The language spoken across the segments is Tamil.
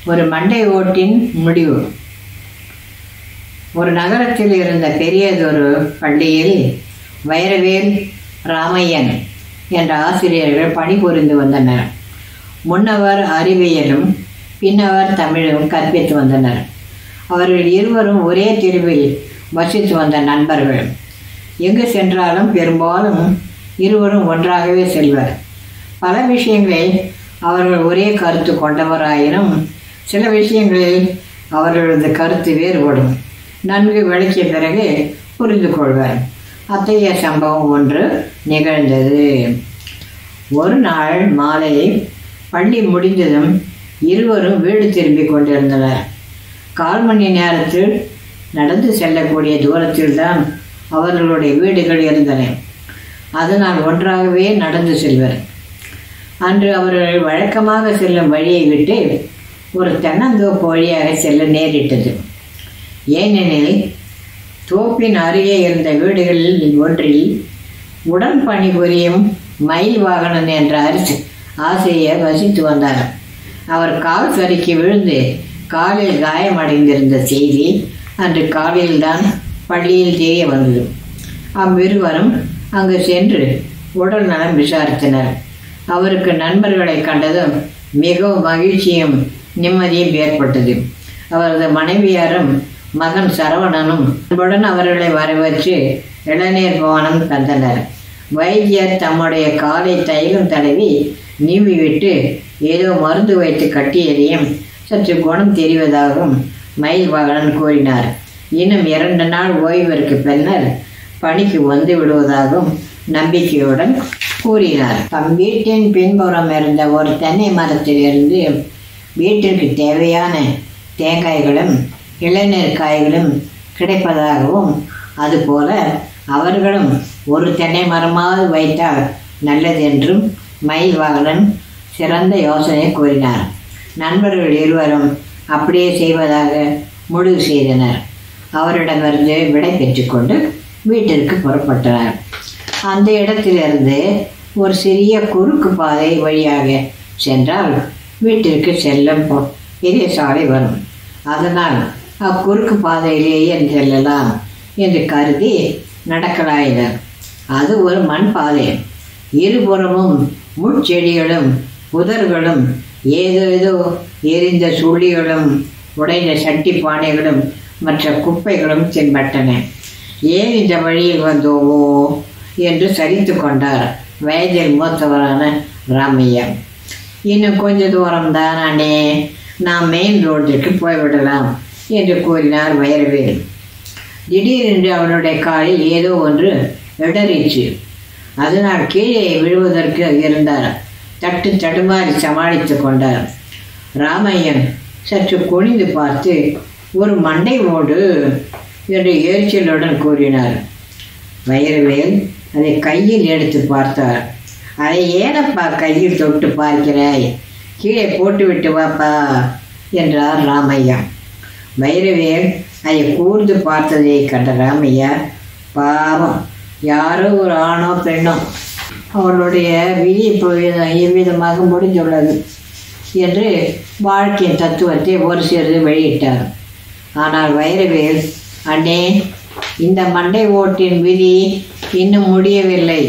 ஒரு மண்டை ஓட்டின் முடிவு ஒரு நகரத்தில் இருந்த பெரியதொரு பள்ளியில் வைரவேல் ராமையன் என்ற ஆசிரியர்கள் பணிபுரிந்து வந்தனர் முன்னவர் அறிவியலும் பின்னவர் தமிழும் கற்பித்து வந்தனர் அவர்கள் இருவரும் ஒரே தெருவில் வசித்து வந்த நண்பர்கள் எங்கு சென்றாலும் பெரும்பாலும் இருவரும் ஒன்றாகவே செல்வர் பல விஷயங்களில் அவர்கள் ஒரே கருத்து கொண்டவராயினும் சில விஷயங்களில் அவர்களது கருத்து வேறுபடும் நன்கு விளக்கிய பிறகு புரிந்து கொள்வர் அத்தகைய சம்பவம் ஒன்று நிகழ்ந்தது ஒரு நாள் மாலை பள்ளி முடிந்ததும் இருவரும் வீடு திரும்பிக் கொண்டிருந்தனர் கால் மணி நேரத்தில் நடந்து செல்லக்கூடிய தூரத்தில்தான் அவர்களுடைய வீடுகள் இருந்தன அதனால் ஒன்றாகவே நடந்து செல்வர் அன்று அவர்கள் வழக்கமாக செல்லும் வழியை விட்டு ஒரு தென்னந்தோப்பு வழியாக செல்ல நேரிட்டது ஏனெனில் தோப்பின் அருகே இருந்த வீடுகளில் ஒன்றில் உடன் பணிபுரியும் மயில் வாகனன் என்ற அரிசி ஆசிரியர் வசித்து வந்தார் அவர் கால் சறுக்கி விழுந்து காலில் காயமடைந்திருந்த செய்தி அன்று காலையில்தான் பள்ளியில் தெரிய வந்தது அவ்விருவரும் அங்கு சென்று உடல் நலம் விசாரித்தனர் அவருக்கு நண்பர்களை கண்டதும் மிகவும் மகிழ்ச்சியும் நிம்மதியும் ஏற்பட்டது அவரது மனைவியாரும் மகன் சரவணனும் அன்புடன் அவர்களை வரவேற்று இளநீர் பவனம் தந்தனர் வைத்தியர் தம்முடைய காலை தைலம் தடவி நீவி விட்டு ஏதோ மருந்து வைத்து கட்டியதையும் சற்று குணம் தெரிவதாகவும் மயில் வாகனன் கூறினார் இன்னும் இரண்டு நாள் ஓய்விற்கு பின்னர் பணிக்கு வந்து விடுவதாகவும் நம்பிக்கையுடன் கூறினார் தம் வீட்டின் பின்புறம் இருந்த ஒரு தென்னை மரத்திலிருந்து வீட்டிற்கு தேவையான தேங்காய்களும் இளநீர் காய்களும் கிடைப்பதாகவும் அதுபோல அவர்களும் ஒரு தென்னை மரமாவது வைத்தால் நல்லது என்றும் மயில் வாகனன் சிறந்த யோசனை கூறினார் நண்பர்கள் இருவரும் அப்படியே செய்வதாக முடிவு செய்தனர் அவரிடமிருந்து விடை பெற்றுக்கொண்டு வீட்டிற்கு புறப்பட்டனர் அந்த இடத்திலிருந்து ஒரு சிறிய குறுக்கு பாதை வழியாக சென்றால் வீட்டிற்கு செல்லும் பொ- பெரிய சாலை வரும் அதனால் அக்குறுக்கு பாதையிலேயே செல்லலாம் என்று கருதி நடக்கலாயினர் அது ஒரு மண் பாதை இருபுறமும் முட்செடிகளும் புதர்களும் ஏதேதோ எரிந்த சுள்ளிகளும் உடைந்த சட்டி பானைகளும் மற்ற குப்பைகளும் தென்பட்டன ஏன் இந்த வழியில் வந்தோமோ என்று சரித்து கொண்டார் வயதில் மூத்தவரான ராமையா இன்னும் கொஞ்ச தூரம் தான் அண்ணே நாம் மெயின் ரோட்டிற்கு போய்விடலாம் என்று கூறினார் வைரவேல் திடீரென்று அவனுடைய காலில் ஏதோ ஒன்று இடறிச்சு அதனால் கீழே விழுவதற்கு இருந்தார் தட்டு தடுமாறி சமாளித்து கொண்டார் ராமையன் சற்று குனிந்து பார்த்து ஒரு மண்டை ஓடு என்று எரிச்சலுடன் கூறினார் வைரவேல் அதை கையில் எடுத்து பார்த்தார் அதை ஏனப்பா கையில் தொட்டு பார்க்கிறாய் கீழே போட்டுவிட்டு வாப்பா என்றார் ராமையா வைரவேல் அதை கூர்ந்து பார்த்ததை கண்ட ராமையா பாவம் யாரோ ஒரு ஆணோ பெண்ணோ அவர்களுடைய விதி இப்பொழுது இவ்விதமாக முடிந்துள்ளது என்று வாழ்க்கையின் தத்துவத்தை ஒரு சிறிது வெளியிட்டார் ஆனால் வைரவேல் அண்ணே இந்த மண்டை ஓட்டின் விதி இன்னும் முடியவில்லை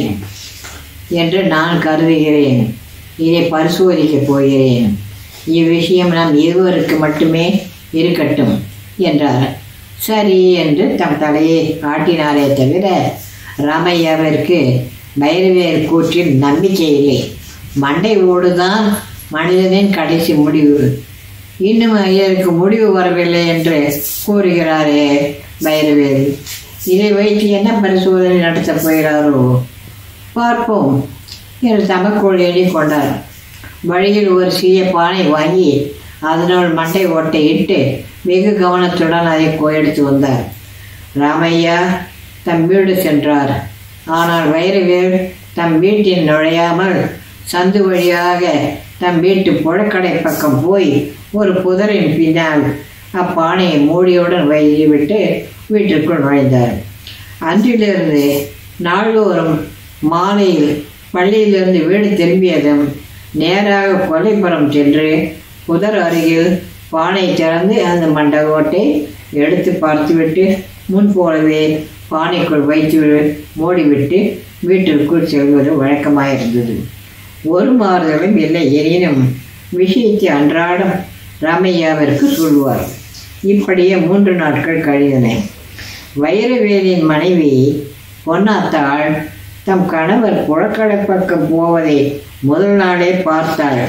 என்று நான் கருதுகிறேன் இதை பரிசோதிக்கப் போகிறேன் இவ்விஷயம் நம் இருவருக்கு மட்டுமே இருக்கட்டும் என்றார் சரி என்று தம் தலையை ஆட்டினாரே தவிர ராமையாவிற்கு பைரவேர் கூற்றில் நம்பிக்கை இல்லை மண்டை ஓடுதான் மனிதனின் கடைசி முடிவு இன்னும் இதற்கு முடிவு வரவில்லை என்று கூறுகிறாரே பைரவேல் இதை வைத்து என்ன பரிசோதனை நடத்தப் போகிறாரோ பார்ப்போம் என்று தமக்குள் எண்ணிக்கொண்டார் வழியில் ஒரு சிறிய பானை வாங்கி அதனுள் மண்டை ஓட்டை இட்டு வெகு கவனத்துடன் அதை கோ- எடுத்து வந்தார் ராமையா தம் வீடு சென்றார் ஆனால் வைரவேல் தம் வீட்டில் நுழையாமல் சந்து வழியாக தம் வீட்டு புழக்கடை பக்கம் போய் ஒரு புதரின் பின்னால் அப்பானையை மூடியுடன் வைத்துவிட்டு வீட்டிற்குள் நுழைந்தார் அன்றிலிருந்து நாள்தோறும் மாலையில் பள்ளியிலிருந்து வீடு திரும்பியதும் நேராக கொல்லைப்புறம் சென்று புதர் அருகில் பானை திறந்து அந்த மண்டபத்தை எடுத்து பார்த்துவிட்டு முன் போலவே பானைக்குள் வைத்து மூடிவிட்டு வீட்டிற்குள் செல்வது வழக்கமாயிருந்தது ஒரு மாறுதலும் இல்லை எனினும் விஷயத்தை அன்றாடம் ராமையாவிற்கு சொல்வார் இப்படியே மூன்று நாட்கள் கழிந்தன வைரவேலின் மனைவி பொன்னாத்தாள் தம் கணவர் புழக்கடை பக்கம் போவதை முதல் நாளே பார்த்தாள்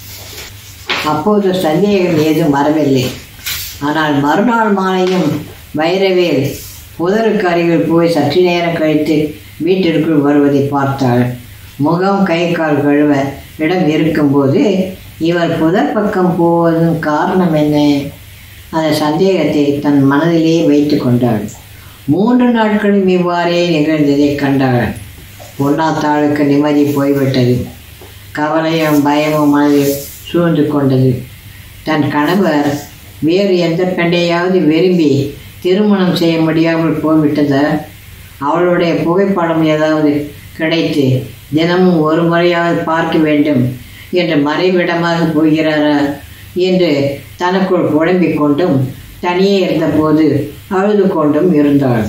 அப்போது சந்தேகம் ஏதும் வரவில்லை ஆனால் மறுநாள் மாலையும் வைரவேல் புதருக்கு அருகில் போய் சற்று நேரம் கழித்து வீட்டிற்குள் வருவதை பார்த்தாள் முகம் கை கால் கழுவ இடம் இருக்கும்போது இவர் புதர் பக்கம் போவதன் காரணம் என்ன அந்த சந்தேகத்தை தன் மனதிலே வைத்து கொண்டாள் மூன்று நாட்களும் இவ்வாறே நிகழ்ந்ததை கண்டாள் பொன்னாத்தாளுக்கு நிம்மதி போய்விட்டது கவலையும் பயமும் மனதில் சூழ்ந்து கொண்டது தன் கணவர் வேறு எந்த பெண்டையாவது விரும்பி திருமணம் செய்ய முடியாமல் போய்விட்டதா அவளுடைய புகைப்படம் ஏதாவது கிடைத்து தினமும் ஒரு முறையாவது பார்க்க வேண்டும் என்று மறைவிடமாக போகிறாரா என்று தனக்குள் குழம்பிக் கொண்டும் தனியே இருந்தபோது அழுது கொண்டும் இருந்தாள்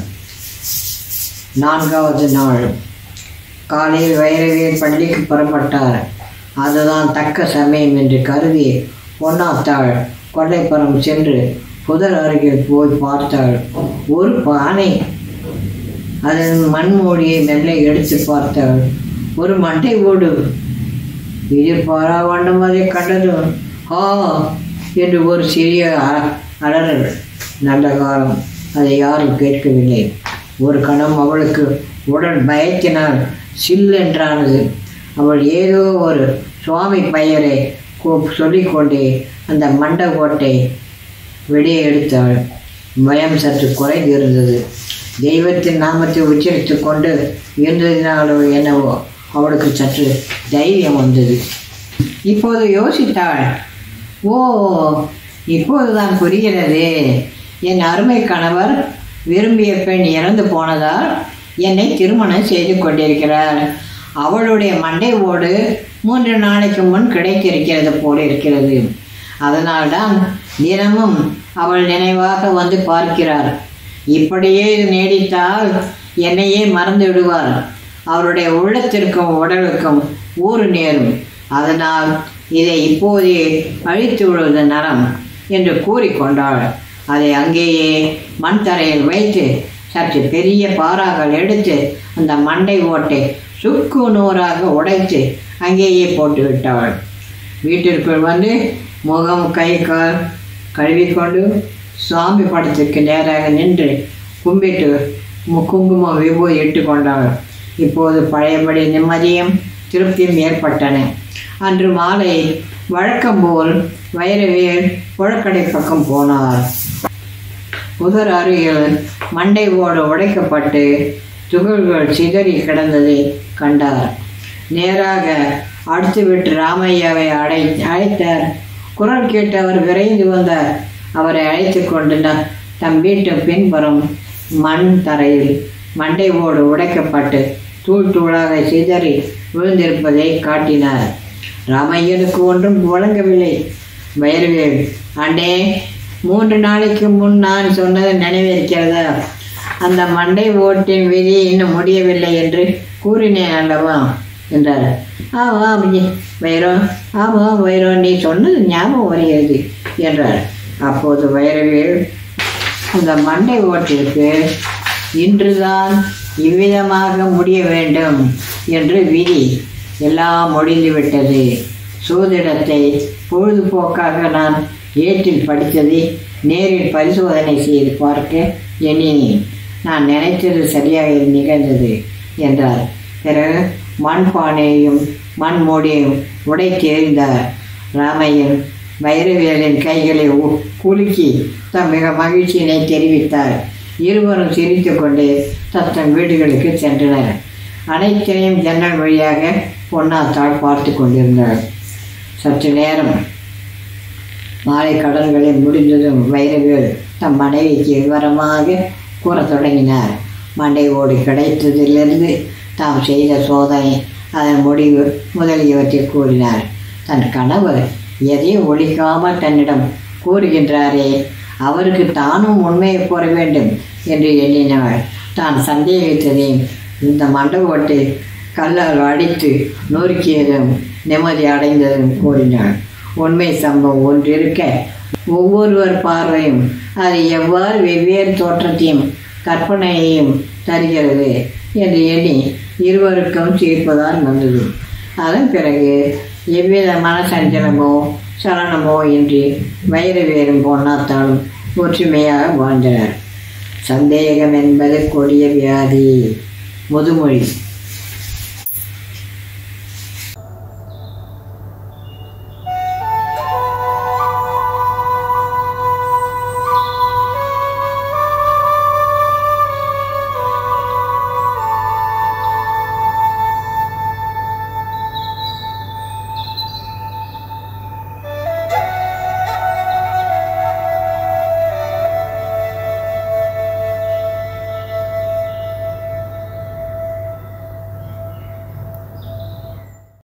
நான்காவது நாள் காலையில் வைரவியல் பள்ளிக்கு புறப்பட்டார் அதுதான் தக்க சமயம் என்று கருதி பொன்னாத்தாள் கொல்லைப்புறம் சென்று புதர் அருகில் போய் பார்த்தாள் ஒரு பானை அதன் மண்மூடியை மெல்ல எடுத்து பார்த்தாள் ஒரு மண்டை ஓடு எதிர்பாரா வண்ணம் அதை கண்டதும் ஆ என்று ஒரு சிறிய அ- அலறல் நல்ல காலம் அதை யாரும் கேட்கவில்லை ஒரு கணம் அவளுக்கு உடல் பயத்தினால் சில்லென்றானது அவள் ஏதோ ஒரு சுவாமி பெயரை கூ- சொல்லிக்கொண்டே அந்த மண்டகோட்டை வெளியே எடுத்தாள் பயம் சற்று குறைந்து இருந்தது தெய்வத்தின் நாமத்தை உச்சரித்து கொண்டு இருந்ததினாலோ என்னவோ அவளுக்கு சற்று தைரியம் வந்தது இப்போது யோசித்தாள் ஓ இப்போதுதான் புரிகிறது என் அருமை கணவர் விரும்பிய பெண் இறந்து போனதால் என்னை திருமணம் செய்து கொண்டிருக்கிறார் அவளுடைய மண்டை ஓடு மூன்று நாளைக்கு முன் கிடைத்திருக்கிறது போல இருக்கிறது அதனால்தான் தினமும் அவள் நினைவாக வந்து பார்க்கிறார் இப்படியே இது நீடித்தால் என்னையே மறந்து விடுவார் அவருடைய உள்ளத்திற்கும் உடலுக்கும் ஊறு நேரும் அதனால் இதை இப்போதே அழித்து விடுவது நலம் என்று கூறிக்கொண்டாள் அதை அங்கேயே மண் தரையில் வைத்து சற்று பெரிய பாறாகள் எடுத்து அந்த மண்டை ஓட்டை சுக்கு நூறாக உடைத்து அங்கேயே போட்டு விட்டாள் வீட்டிற்குள் வந்து முகம் கை கால் கழுவிக்கொண்டு சுவாமி படத்துக்கு நேராக நின்று கும்பிட்டு மு- குங்குமம் விபூதி இட்டு கொண்டாள் இப்போது பழையபடி நிம்மதியும் திருப்தியும் ஏற்பட்டன அன்று மாலை வழக்கம் போல் வைரவேல் புழக்கடை பக்கம் போனார் புதர் அருகில் மண்டை ஓடு உடைக்கப்பட்டு துகள்கள் சிதறி கிடந்ததை கண்டார் நேராக அடுத்து விட்டு ராமையாவை அடை அழைத்தார் குரல் கேட்டு அவர் விரைந்து வந்தார் அவரை அழைத்து கொண்டு ந- தம் வீட்டு பின்புறம் மண் தரையில் மண்டை ஓடு உடைக்கப்பட்டு தூள் தூளாக சிதறி விழுந்திருப்பதை காட்டினார் ராமையனுக்கு ஒன்றும் வழங்கவில்லை வைரவேல் அண்டே மூன்று நாளைக்கு முன் நான் சொன்னது நினைவிருக்கிறதா அந்த மண்டை ஓட்டின் விதி இன்னும் முடியவில்லை என்று கூறினேன் அல்லவா என்றார் ஆமாம் வைரோ ஆமாம் வைரோ நீ சொன்னது ஞாபகம் வருகிறது என்றார் அப்போது வைரவேல் அந்த மண்டை ஓட்டிற்கு இன்றுதான் இவ்விதமாக முடிய வேண்டும் என்று விதி எல்லாம் முடிந்துவிட்டது சோதிடத்தை பொழுதுபோக்காக நான் ஏட்டில் படித்ததை நேரில் பரிசோதனை செய்து பார்க்க எண்ணினேன் நான் நினைத்தது சரியாக நிகழ்ந்தது என்றார் பிறகு மண்பானையையும் மண் மூடியையும் உடைத்து எறிந்தார் ராமையன் வைரவேலின் கைகளை உ- குலுக்கி தம் மிக மகிழ்ச்சியினை தெரிவித்தார் இருவரும் சிரித்துக்கொண்டே தத்தம் வீடுகளுக்கு சென்றனர் அனைத்தையும் ஜன்னல் வழியாக பொன்னாத்தாள் பார்த்து கொண்டிருந்தாள் சற்று நேரம் மாலை கடன்களை முடிந்ததும் வைரவேல் தம் மனைவிக்கு விவரமாக கூறத் தொடங்கினார் மண்டை ஓடு கிடைத்ததிலிருந்து தாம் செய்த சோதனை அதன் முடிவு முதலியவற்றை கூறினார் தன் கணவர் எதையும் ஒழிக்காமல் தன்னிடம் கூறுகின்றாரே அவருக்கு தானும் உண்மையை கூற வேண்டும் என்று எண்ணினாள் தான் சந்தேகித்ததையும் இந்த மண்டபத்தை கல்லால் அடித்து நொறுக்கியதும் நிம்மதி அடைந்ததும் கூறினாள் உண்மை சம்பவம் ஒன்றிருக்க ஒவ்வொருவர் பார்வையும் அது எவ்வாறு வெவ்வேறு தோற்றத்தையும் கற்பனையையும் தருகிறது என்று எண்ணி இருவருக்கும் தீர்ப்புதான் வந்தது அதன் பிறகு எவ்வித மனசஞ்சலமோ சலனமோ இன்றி வயிறு வேறும் பொன்னாத்தாலும் ஒற்றுமையாக வாழ்ந்தனர் சந்தேகம் என்பது கொடிய வியாதி முதுமொழி